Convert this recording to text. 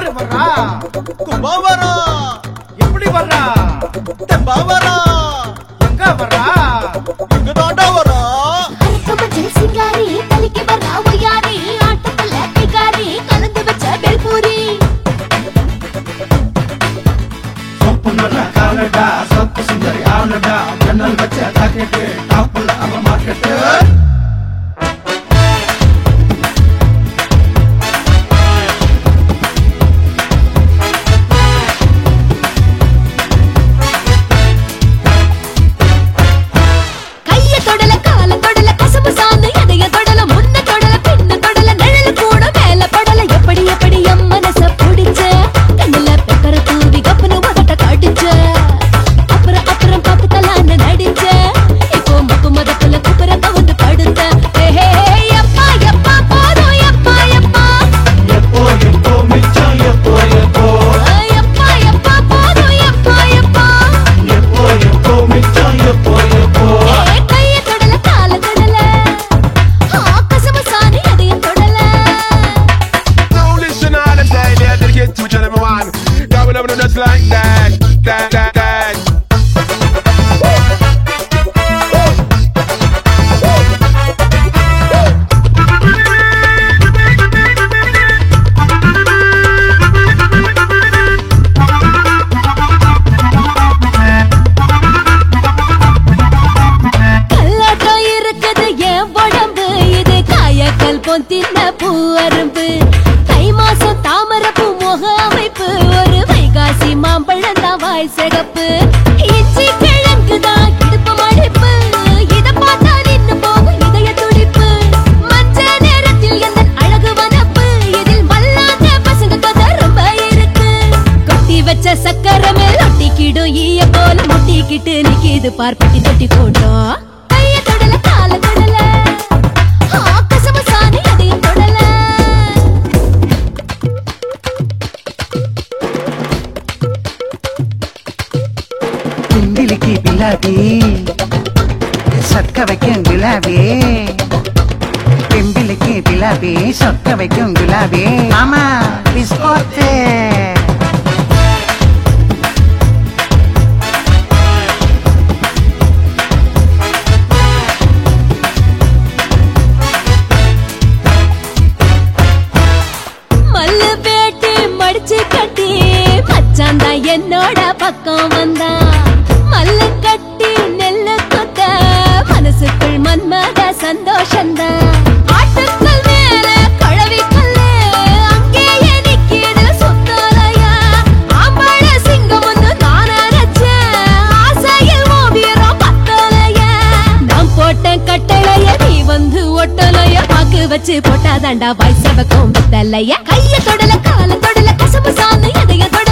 யாரு வர்றா கும்பவரா எப்படி வர்றா தெம்பாவரா எங்க வர்றா இங்க தாண்டா வரா அரக்கமஞ்சள் சிங்காரி தலைக்கு வரா ஒய்யாரி ஆட்டத்துல பிகாரி கலந்து வச்ச பெல்பூரி சொப்பு நல்ல காலடா சொப்பு சுந்தரி ஆனடா ஜன்னல் வச்ச ஜாக்கெட்டு டாப்புல அவ மார்க்கெட்டு கைய தொடல கால தொடல கசப்பு சாந்து எதைய தொடல முன்ன தொடல பின்ன தொடல நிழல் கூட மேல படல எப்படி எப்படி எம் மனச பிடிச்ச கண்ணுல பெப்பர தூவி கப்புனு உதட்ட கடிச்ச அப்புறம் அப்புறம் பாத்துக்கலான்னு நடிச்ச இப்போ மப்பு மதப்புல குப்புற கவுந்து படுத்த ஏஹே எப்பா எப்பா போதும் எப்பா எப்பா எப்போ எப்போ மிச்சம் எப்போ எப்போ எப்பா எப்பா போதும் எப்பா எப்பா எப்போ எப்போ மிச்சம் எப்போ எப்போ ஏ கைய தொடல கால தொடல ஆ கசப்பு சாந்து எதைய தொடல Don't listen all the time, yeah, dedicate to each and every one. God will never do just like that, that, that, that. கல்லாட்டம் இருக்குது என் உடம்பு இது காயக்கல் பொந்தின பூ அரும்பு தை மாசம் தாமரை பூ முக அமைப்பு ஒரு வைகாசி மாம்பழம் தான் வாய் சிகப்பு இஞ்சி கிழங்கு தான் இடுப்பு மடிப்பு இத பார்த்தா நின்னு போகும் இதய துடிப்பு மஞ்ச நேரத்தில் எந்த அழகு வனப்பு இதில் மல்லாந்த பசங்க கதை ரொம்ப இருக்கு கொட்டி வச்ச சக்கரை மேல் ஒட்டிக்கிடும் ஈய போல முட்டிக்கிட்டு நிக்கிது பார்ப்பட்டி தொட்டி போட்டோம் கைய தொடல கால தொடல ஆ, கசப்பு சாணி அதையும் தொடல குண்டிலிக்கு பிலாபி சொக்க வைக்கும் குலாபி பிம்பிலிக்கு பிலாபி சொக்க வைக்கும் குலாபி ஆமா பிஸ்கோத்து மல்லு பேட்டு மடிச்சு கட்டி மச்சான் தான் என்னோட பக்கம் வந்தான் மல்லு கட்டி நெல்லு கொத்த மனசுக்குள் மன்மத சந்தோஷந்தான் ஆட்டுக்கல் மேல கழவி கல்லு அங்கேயே நிக்கிது சுத்தலையா ஆம்பள சிங்கம் ஒண்ணு நான் அரைச்சேன் ஆசையில் ஓவியரம் பத்தலையா நான் போட்ட கட்டளைய நீ வந்து ஒட்டலைய பாக்கு வச்சு போட்டாதாண்டா வாய் செவக்கும் வித்தலைய கைய தொடல கால தொடல கசப்பு சாந்து எதைய தொட